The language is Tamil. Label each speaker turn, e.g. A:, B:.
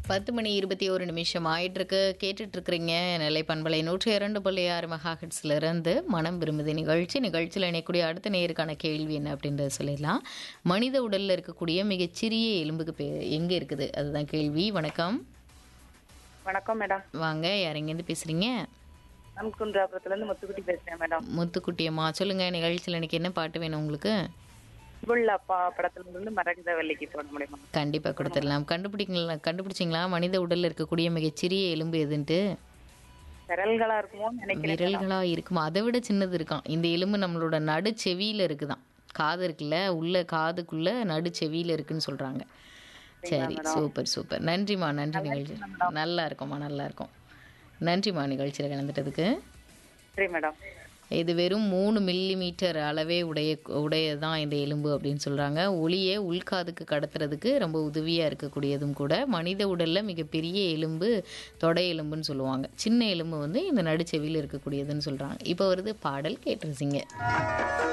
A: பத்து மணி இருபத்தி ஒரு நிமிஷம் ஆயிட்டிருக்கு கேட்டுட்டு இருக்கிறீங்க நெல்லை பண்பலை நூற்றி இரண்டு புள்ளி ஆறு மெகாஹெட்ஸ்ல இருந்து மனம் விரும்புது நிகழ்ச்சி நிகழ்ச்சியில் இணையக்கூடிய அடுத்த நேருக்கான கேள்வி என்ன அப்படின்றத சொல்லிடலாம் மனித உடல்ல இருக்கக்கூடிய மிகச்சிறிய எலும்புக்கு பே எங்க இருக்குது அதுதான் கேள்வி வணக்கம்
B: வணக்கம் மேடம்
A: வாங்க யார் எங்கேருந்து பேசுறீங்க
B: அம்குன்றாபுரத்துல இருந்து முத்துக்குட்டி பேசுறேன் மேடம்
A: முத்துக்குட்டியம்மா சொல்லுங்க நிகழ்ச்சியில் இன்னைக்கு என்ன பாட்டு வேணும் உங்களுக்கு
B: புல் அப்பா படத்துல இருந்து மரகத வள்ளிக்கு போட முடியுமா
A: கண்டிப்பாக கொடுத்துடலாம் கண்டுபிடிங்களா கண்டுபிடிச்சிங்களா மனித உடல்ல இருக்கக்கூடிய மிகச்சிறிய எலும்பு எதுன்ட்டு
B: விரல்களா இருக்குமோ நினைக்கிறேன்
A: விரல்களா இருக்குமா அதை விட சின்னது இருக்கான் இந்த எலும்பு நம்மளோட நடு செவியில இருக்குதான் காது இருக்குல்ல உள்ள காதுக்குள்ள நடு செவியில இருக்குன்னு சொல்றாங்க சரி சூப்பர் சூப்பர் நன்றிம்மா நன்றி நிகழ்ச்சி நல்லா இருக்கும்மா நல்லா இருக்கும் நன்றிம்மா நிகழ்ச்சியில் கலந்துட்டதுக்கு
B: சரி மேடம்
A: இது வெறும் மூணு மில்லி மீட்டர் அளவே உடைய உடையதான் இந்த எலும்பு அப்படின்னு சொல்கிறாங்க ஒளியை உள்காதுக்கு கடத்துறதுக்கு ரொம்ப உதவியாக இருக்கக்கூடியதும் கூட மனித உடலில் மிகப்பெரிய எலும்பு தொடை எலும்புன்னு சொல்லுவாங்க சின்ன எலும்பு வந்து இந்த நடுச்செவியில் இருக்கக்கூடியதுன்னு சொல்கிறாங்க இப்போ வருது பாடல் கேட்டுருச்சிங்க